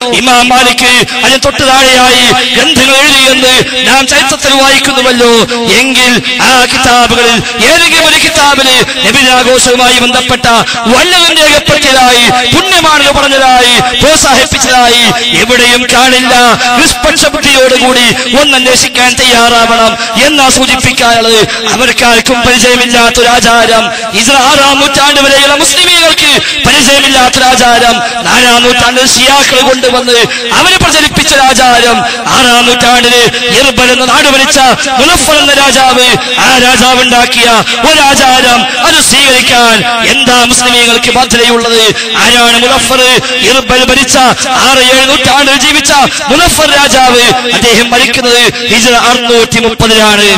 ഇമാം മാലിക് അതിന് തൊട്ട് താഴെയായി ഗ്രന്ഥങ്ങൾ എഴുതിയെന്ന് നാം ചരിത്രത്തിൽ വായിക്കുന്നുവല്ലോ എങ്കിൽ ആ കിതാബുകളിൽ ഏതെങ്കിലും ഒരു കിതാബില് നബിദിനാഘോഷവുമായി ബന്ധപ്പെട്ട വല്ലതും രേഖപ്പെടുത്തിയതായി പുണ്യമാണെന്ന് പറഞ്ഞതായി പ്രോത്സാഹിപ്പിച്ചതായി എവിടെയും കാണില്ല നിഷ്പക്ഷ ബുദ്ധിയോടുകൂടി ഒന്നന്വേഷിക്കാൻ തയ്യാറാവണം എന്നാ സൂചിപ്പിക്കാനുള്ളത് അവർക്കാർക്കും പരിചയമില്ലാത്തൊരാചാരം ഇത് ആറാം നൂറ്റാണ്ട് വരെയുള്ള മുസ്ലിമീങ്ങൾക്ക് പരിചയമില്ലാത്തൊരാചാരം നാലാം നൂറ്റാണ്ടിൽ ഷിയാക്കൾ കൊണ്ടുവന്ന് അവര് പ്രചരിപ്പിച്ചൊരാചാരം ആറാം നൂറ്റാണ്ടില് ഇർബൽ എന്ന നാട് ഭരിച്ച മുലഫർ എന്ന രാജാവ് ആ രാജാവ് ഉണ്ടാക്കിയ ഒരാചാരം അത് സ്വീകരിക്കാൻ എന്താ മുസ്ലിമീങ്ങൾക്ക് ബാധ്യതയുള്ളത് ആരാണ് മുലഫർ ഇർബൽ ഭരിച്ച ആറ് ഏഴ് നൂറ്റാണ്ടിൽ ജീവിച്ച മുലഫർ രാജാവ് അദ്ദേഹം മരിക്കുന്നത് ഹിജറ അറുന്നൂറ്റി മുപ്പതിലാണ്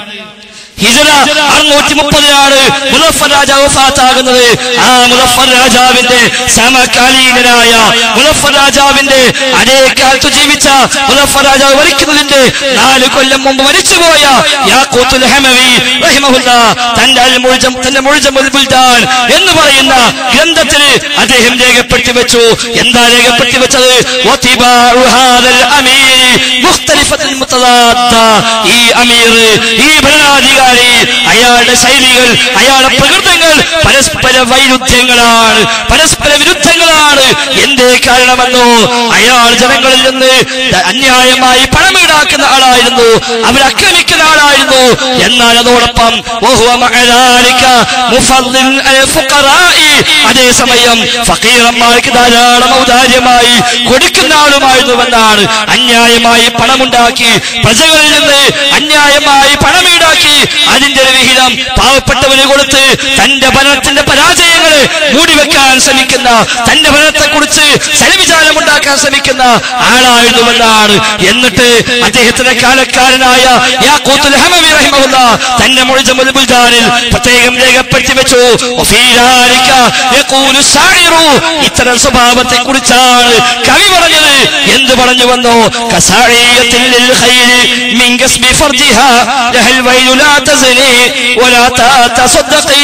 ഹിജറ അറുന്നൂറ്റി മുപ്പതിലാണ് മുലഫർ രാജാവ് വഫാത്താകുന്നത് ആ മുലഫർ രാജാവിന്റെ സമകാലീനനായ മുലഫർ രാജാവിന്റെ അതേ കാലത്ത് ജീവിച്ച മുലഫർ രാജാവ് മരിക്കുന്നതിന്റെ നാല് കൊല്ലം മുമ്പ് മരിച്ചുപോയ യാക്കൂത്തുൽ ഹമവി റഹിമഹുല്ല തന്റെ അൽ മുഴുജം തന്റെ മുഴുജമുൽ ബുൽദാൻ എന്ന് പറയുന്ന ഗ്രന്ഥത്തിൽ അദ്ദേഹം രേഖപ്പെടുത്തി വെച്ചു എന്താ രേഖപ്പെടുത്തി വെച്ചത് വതിബാഉ ഹാദൽ അമീർ മുഖ്തലിഫത്തുൽ മുതദാദ്ദ ഈ അമീർ ഈ ഭരണാധികാരി അയാളുടെ ശൈലികൾ അയാളുടെ പ്രകൃതങ്ങൾ പരസ്പര വൈരുദ്ധ്യങ്ങളാണ് പരസ്പര വിരുദ്ധങ്ങളാണ് എന്തേ കാരണമെന്നോ അയാൾ ജനങ്ങളിൽ നിന്ന് അന്യായമായി പണം ഈടാക്കുന്ന ആളായിരുന്നു അവരാക്രമിക്കുന്ന ആളായിരുന്നു എന്നാൽ അതോടൊപ്പം വഹുവ മഅദാലിക മുഫദ്ദിൽ അൽ ഫുഖറാഇ അതേസമയം ഫക്കീറന്മാർക്ക് ധാരാളം ഔദാര്യമായി കൊടുക്കുന്ന ആളുമായിരുന്നുവെന്നാണ് അന്യായമായി പണമുണ്ടാക്കി പ്രജകളിൽ നിന്ന് അന്യായമായി പണം ഈടാക്കി അതിന്റെ ഒരു വിഹിതം പാവപ്പെട്ടവന് കൊടുത്ത് തന്റെ ഭരണത്തിന്റെ പരാജയങ്ങളെ മൂടിവെക്കാൻ ശ്രമിക്കുന്ന തന്റെ ഭരണത്തെ കുറിച്ച് ചലവിചാരം ഉണ്ടാക്കാൻ ശ്രമിക്കുന്ന ആളായിരുന്നുവെന്നാണ് എന്നിട്ട് അദ്ദേഹത്തിന്റെ കാലക്കാരനായ യാക്കൂത്തുൽ ഹമവി റഹിമഹുല്ല തന്റെ മുഴുജമുൽ ബുൽദാനിൽ പ്രത്യേകം രേഖപ്പെടുത്തി വെച്ചു വഫീദാലിക യഖൂലു സായിറു ഇത്തരം സ്വഭാവത്തെ കുറിച്ചാണ് കവി പറഞ്ഞത് എന്ത് പറഞ്ഞു വന്നോ കസായിയത്തിൽ ലിൽ ഖൈരി മിൻ കസ്ബി ഫർജിഹാ ലഹൽ വൈലു ലാ തസ്നി വലാ തസദ്ദഖി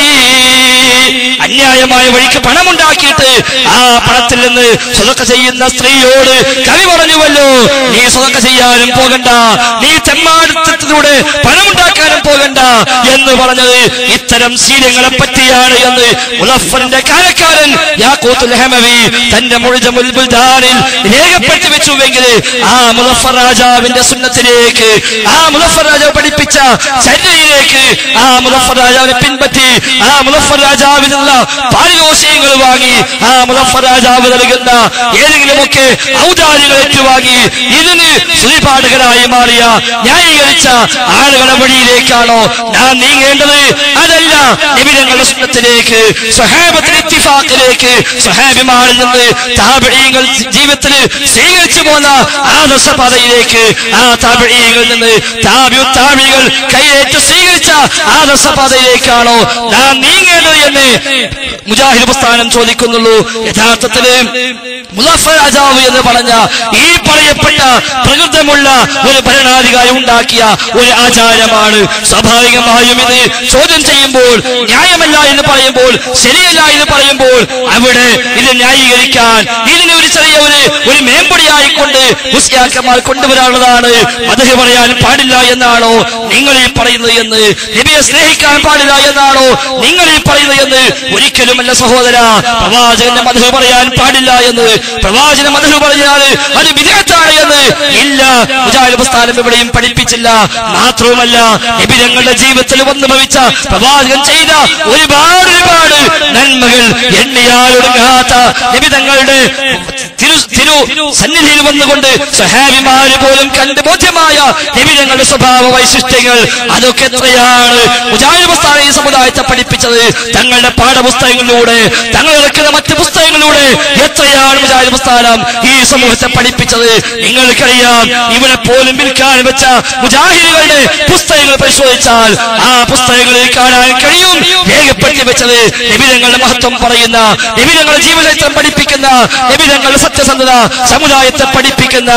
അന്യായമായ വഴിക്ക് പണമുണ്ടാക്കിയിട്ട് ആ പണത്തിൽ നിന്ന് സ്വതക്ക ചെയ്യുന്ന സ്ത്രീയോട് കവി പറഞ്ഞുവല്ലോ നീ സ്വതക്ക ചെയ്യാനും പോകണ്ട നീ തെമ്മാടുത്തത്തിലൂടെ പണമുണ്ടാക്കാനും പോകണ്ട എന്ന് പറഞ്ഞത് ഇത്തരം ശീലങ്ങളെ പറ്റിയാണ് എന്ന് മുലഫറിന്റെ കാലക്കാരൻ യാക്കൂത്തുൽ ഹമവി തന്റെ മുഴുജമുൽ ബുൽദാനിൽ രേഖപ്പെടുത്തി വെച്ചുവെങ്കിൽ ആ മുലഫർ രാജാവിന്റെ സുന്നത്തിലേക്ക് ആ മുലഫർ രാജാവ് പഠിപ്പിച്ച ചര്യയിലേക്ക് ആ മുലഫർ രാജാവിനെ പിൻപറ്റി ആ മുലഫർ രാജാവിനുള്ള പാരിതോഷികങ്ങൾ വാങ്ങി ആ മുലഫർ രാജാവ് നൽകുന്ന ഏതെങ്കിലുമൊക്കെ ഔദാര്യങ്ങൾ ഏറ്റുവാങ്ങി ഇതിന് ശ്രീപാഠകരായി മാറിയ ന്യായീകരിച്ച ആളുകളുടെ വഴിയിലേക്കാണോ നാം നീങ്ങേണ്ടത് അതല്ല നിബിധങ്ങളുടെ സുന്നത്തിലേക്ക് സഹാബത്തിന് ഇത്തിഫാക്കിലേക്ക് സഹാബിമാരിൽ നിന്ന് താപഴീയങ്ങൾ ജീവിതത്തിൽ സ്വീകരിച്ചു പോന്ന ആദർശപാതയിലേക്ക് ആ താപഴീയങ്ങളിൽ നിന്ന് താപ്യു താപികൾ കൈയേറ്റ് സ്വീകരിച്ച ആദർശപാതയിലേക്കാണോ നാം നീങ്ങേണ്ടത് എന്ന് മുജാഹിദ് പ്രസ്ഥാനം ചോദിക്കുന്നുള്ളൂ യഥാർത്ഥത്തില് മുലഫർ രാജാവ് എന്ന് പറഞ്ഞ ഈ പറയപ്പെട്ട പ്രകൃതമുള്ള ഒരു ഭരണാധികാരി ഉണ്ടാക്കിയ ഒരു ആചാരമാണ് സ്വാഭാവികമായും ഇത് ചോദ്യം ചെയ്യുമ്പോൾ ന്യായമല്ല എന്ന് പറയുമ്പോൾ ശരിയല്ല എന്ന് പറയുമ്പോൾ അവിടെ ഇത് ന്യായീകരിക്കാൻ ഇതിന് ഒരു ചെറിയ ഒരു ഒരു മേമ്പൊടിയായിക്കൊണ്ട് മുസ്ലിയാക്കന്മാർ കൊണ്ടുവരാനുള്ളതാണ് മതഹ് പറയാൻ പാടില്ല എന്നാണോ നിങ്ങൾ ഈ പറയുന്നത് എന്ന് നബിയെ സ്നേഹിക്കാൻ പാടില്ല എന്നാണോ നിങ്ങൾ ഈ പറയുന്നത് എന്ന് ഒരിക്കലുമല്ല സഹോദര പ്രവാചകന്റെ മതഹ് പറയാൻ പാടില്ല എന്ന് പ്രവാചന മതഹ് പറഞ്ഞാൽ അത് വിദേഹത്താണ് എന്ന് ഇല്ല മുജാഹിദ് പ്രസ്ഥാനം എവിടെയും പഠിപ്പിച്ചില്ല മാത്രവുമല്ല നബിതങ്ങളുടെ ജീവിതത്തിൽ വന്നു ഭവിച്ച പ്രവാചകൻ ചെയ്ത ഒരുപാട് ഒരുപാട് നന്മകൾ എണ്ണിയാലൊടുങ്ങാത്ത നബിതങ്ങളുടെ തിരു തിരു സന്നിധിയിൽ വന്നുകൊണ്ട് സഹാബിമാര് പോലും കണ്ട് ബോധ്യമായ നബിതങ്ങളുടെ സ്വഭാവ വൈശിഷ്ട്യങ്ങൾ അതൊക്കെ എത്രയാണ് മുജാഹിദ് പ്രസ്ഥാനം ഈ സമുദായത്തെ പഠിപ്പിച്ചത് തങ്ങളുടെ പാഠപുസ്തകങ്ങളിലൂടെ തങ്ങൾ ഇറക്കുന്ന മറ്റ് പുസ്തകങ്ങളിലൂടെ എത്രയാണ് മുജാഹിദ് പ്രസ്ഥാനം ഈ സമൂഹത്തെ പഠിപ്പിച്ചത് നിങ്ങൾക്കറിയാം ഇവിടെ പോലും വിൽക്കാൻ വെച്ച മുജാഹിദുകളുടെ പുസ്തകങ്ങൾ പരിശോധിച്ചാൽ ആ പുസ്തകങ്ങളിൽ കാണാൻ കഴിയും രേഖപ്പെടുത്തി വെച്ചത് നിബിധങ്ങളുടെ മഹത്വം പറയുന്ന നിബിധങ്ങളുടെ ജീവചരിത്രം പഠിപ്പിക്കുന്ന നിബിധങ്ങളുടെ സത്യസന്ധത സമുദായത്തെ പഠിപ്പിക്കുന്ന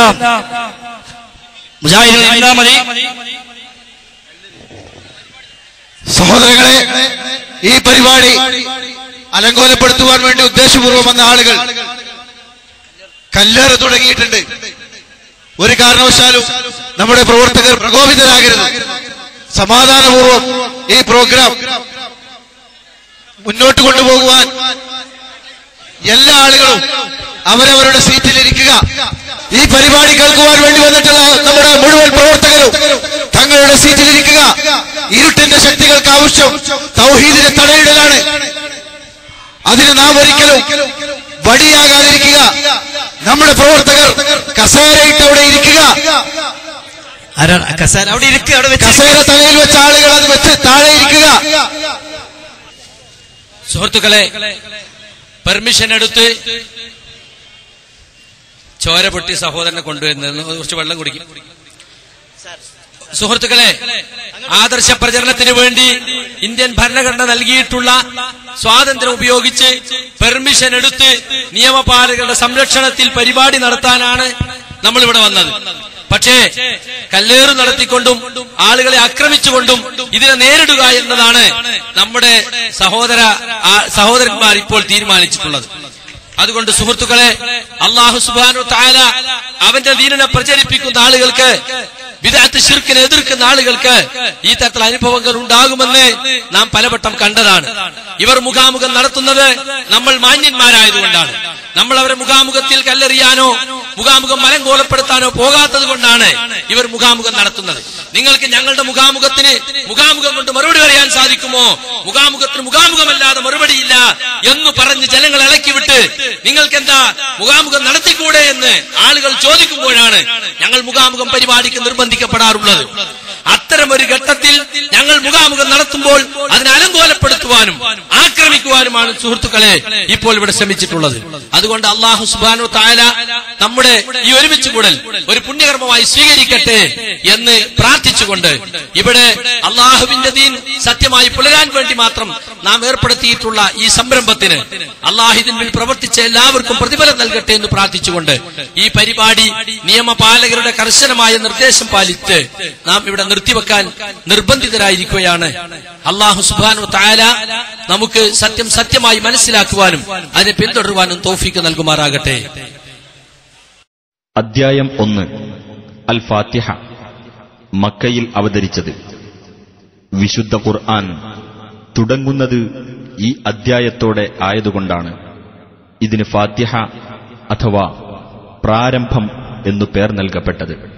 മുജാഹിദ് ഇരുന്നാ മതി സഹോദരങ്ങളെ ഈ പരിപാടി അലങ്കോലപ്പെടുത്തുവാൻ വേണ്ടി ഉദ്ദേശപൂർവം വന്ന ആളുകൾ കല്ലേറ തുടങ്ങിയിട്ടുണ്ട് ഒരു കാരണവശാലും നമ്മുടെ പ്രവർത്തകർ പ്രകോപിതരാകരുത് സമാധാനപൂർവ്വം ഈ പ്രോഗ്രാം മുന്നോട്ട് കൊണ്ടുപോകുവാൻ എല്ലാ ആളുകളും അവരവരുടെ സീറ്റിലിരിക്കുക ഈ പരിപാടി കേൾക്കുവാൻ വേണ്ടി വന്നിട്ടുള്ള നമ്മുടെ മുഴുവൻ പ്രവർത്തകരും തങ്ങളുടെ സീറ്റിലിരിക്കുക ഇരുട്ടിന്റെ ശക്തികൾക്ക് ആവശ്യം തൗഹീദിനെ തടയിടലാണ് അതിന് നാം ഒരിക്കലും വടിയാകാതിരിക്കുക നമ്മുടെ പ്രവർത്തകർ കസേരയിട്ട് അവിടെ ഇരിക്കുക ആരാണ് കസാൻ അവിടെ ഇരിക്കുക അവിടെ വെച്ച് കസേര തലയിൽ വെച്ച ആളുകൾ അത് വെച്ച് താഴെ ഇരിക്കുക സുഹൃത്തുക്കളെ പെർമിഷൻ എടുത്ത് ചോര പൊട്ടി സഹോദരനെ കൊണ്ടുവരുന്നത് കുറച്ച് വെള്ളം കുടിക്കും സുഹൃത്തുക്കളെ ആദർശ പ്രചരണത്തിന് വേണ്ടി ഇന്ത്യൻ ഭരണഘടന നൽകിയിട്ടുള്ള സ്വാതന്ത്ര്യം ഉപയോഗിച്ച് പെർമിഷൻ എടുത്ത് നിയമപാലകരുടെ സംരക്ഷണത്തിൽ പരിപാടി നടത്താനാണ് നമ്മൾ ഇവിടെ വന്നത് പക്ഷേ കല്ലേറ് നടത്തിക്കൊണ്ടും ആളുകളെ ആക്രമിച്ചുകൊണ്ടും ഇതിനെ നേരിടുക എന്നതാണ് നമ്മുടെ സഹോദര ആ- സഹോദരന്മാർ ഇപ്പോൾ തീരുമാനിച്ചിട്ടുള്ളത് അതുകൊണ്ട് സുഹൃത്തുക്കളെ അള്ളാഹു സുബാനു താല അവന്റെ ദീനനെ പ്രചരിപ്പിക്കുന്ന ആളുകൾക്ക് വിദാത്ത് ഷിർക്കിനെ എതിർക്കുന്ന ആളുകൾക്ക് ഈ തരത്തിൽ അനുഭവങ്ങൾ ഉണ്ടാകുമെന്ന് നാം പലവട്ടം കണ്ടതാണ് ഇവർ മുഖാമുഖം നടത്തുന്നത് നമ്മൾ മാന്യന്മാരായതുകൊണ്ടാണ് നമ്മൾ അവരെ മുഖാമുഖത്തിൽ കല്ലെറിയാനോ മുഖാമുഖം മലങ്കോലപ്പെടുത്താനോ പോകാത്തത് കൊണ്ടാണ് ഇവർ മുഖാമുഖം നടത്തുന്നത് നിങ്ങൾക്ക് ഞങ്ങളുടെ മുഖാമുഖത്തിന് മുഖാമുഖം കൊണ്ട് മറുപടി പറയാൻ സാധിക്കുമോ മുഖാമുഖത്തിന് മുഖാമുഖമല്ലാതെ മറുപടിയില്ല എന്ന് പറഞ്ഞ് ജനങ്ങൾ ഇളക്കിവിട്ട് നിങ്ങൾക്ക് എന്താ മുഖാമുഖം നടത്തിക്കൂടെ എന്ന് ആളുകൾ ചോദിക്കുമ്പോഴാണ് ഞങ്ങൾ മുഖാമുഖം പരിപാടിക്ക് നിർബന്ധിക്കപ്പെടാറുള്ളത് അത്തരം ഒരു ഘട്ടത്തിൽ ഞങ്ങൾ മുഖാമുഖം നടത്തുമ്പോൾ അതിനെ അലങ്കോലപ്പെടുത്തുവാനും ആക്രമിക്കുവാനുമാണ് സുഹൃത്തുക്കളെ ഇപ്പോൾ ഇവിടെ ശ്രമിച്ചിട്ടുള്ളത് അതുകൊണ്ട് അള്ളാഹു സുബാനു താല നമ്മുടെ ഈ ഒരുമിച്ച് കൂടൽ ഒരു പുണ്യകർമ്മമായി സ്വീകരിക്കട്ടെ എന്ന് പ്രാർത്ഥിച്ചുകൊണ്ട് ഇവിടെ അള്ളാഹുവിന്റെ ദീൻ സത്യമായി പുലരാൻ വേണ്ടി മാത്രം നാം ഏർപ്പെടുത്തിയിട്ടുള്ള ഈ സംരംഭത്തിന് അള്ളാഹിദിനിൽ പ്രവർത്തിച്ച എല്ലാവർക്കും പ്രതിഫലം നൽകട്ടെ എന്ന് പ്രാർത്ഥിച്ചുകൊണ്ട് ഈ പരിപാടി നിയമപാലകരുടെ കർശനമായ നിർദ്ദേശം പാലിച്ച് നാം ഇവിടെ നിർത്തിവെക്കാൻ നിർബന്ധിതരായിരിക്കുകയാണ് അള്ളാഹു സുബാനു താല നമുക്ക് സത്യം സത്യമായി മനസ്സിലാക്കുവാനും അതിനെ പിന്തുടരുവാനും തോഫിക്ക് നൽകുമാറാകട്ടെ അദ്ധ്യായം ഒന്ന് അൽ ഫാത്തിഹ മക്കയിൽ അവതരിച്ചത് വിശുദ്ധ ഖുർആൻ തുടങ്ങുന്നത് ഈ അദ്ധ്യായത്തോടെ ആയതുകൊണ്ടാണ് ഇതിന് ഫാത്തിഹ അഥവാ പ്രാരംഭം എന്നു പേർ നൽകപ്പെട്ടത്